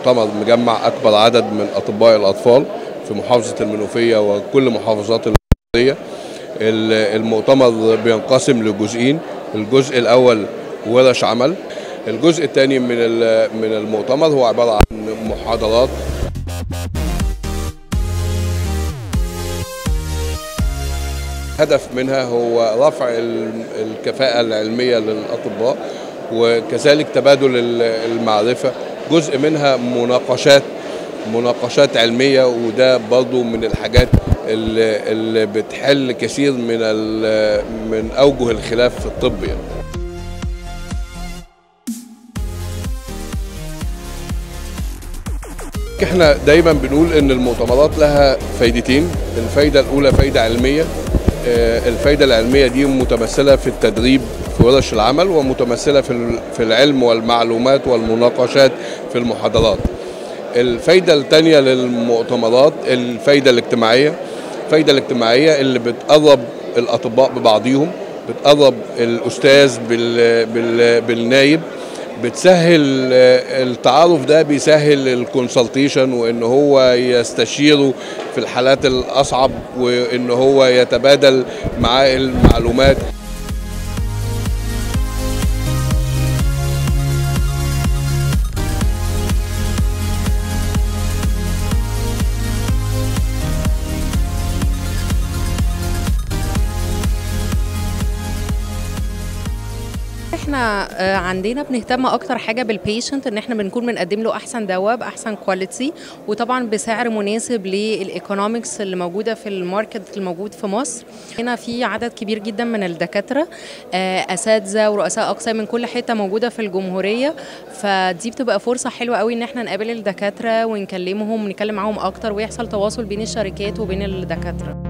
المؤتمر مجمع اكبر عدد من اطباء الاطفال في محافظه المنوفيه وكل محافظات المنوفيه المؤتمر بينقسم لجزئين الجزء الاول ورش عمل الجزء الثاني من من المؤتمر هو عباره عن محاضرات هدف منها هو رفع الكفاءة العلمية للأطباء وكذلك تبادل المعرفة جزء منها مناقشات مناقشات علمية وده برضو من الحاجات اللي, اللي بتحل كثير من من أوجه الخلاف في الطب يعني. احنا دايما بنقول ان المؤتمرات لها فايدتين الفايدة الاولى فايدة علمية الفايدة العلمية دي متمثلة في التدريب في ورش العمل ومتمثلة في في العلم والمعلومات والمناقشات في المحاضرات. الفايدة الثانية للمؤتمرات الفايدة الاجتماعية. الفايدة الاجتماعية اللي بتقرب الأطباء ببعضيهم، بتقرب الأستاذ بال بال بالنايب، بتسهل التعارف ده بيسهل الكونسلتيشن وان هو يستشيره في الحالات الاصعب وان هو يتبادل معاه المعلومات احنا عندنا بنهتم اكتر حاجه بالبيشنت ان احنا بنكون بنقدم له احسن دواء باحسن كواليتي وطبعا بسعر مناسب للايكونومكس اللي موجوده في الماركت الموجود في مصر هنا في عدد كبير جدا من الدكاتره اساتذه ورؤساء اقسام من كل حته موجوده في الجمهوريه فدي بتبقى فرصه حلوه قوي ان احنا نقابل الدكاتره ونكلمهم ونتكلم معاهم اكتر ويحصل تواصل بين الشركات وبين الدكاتره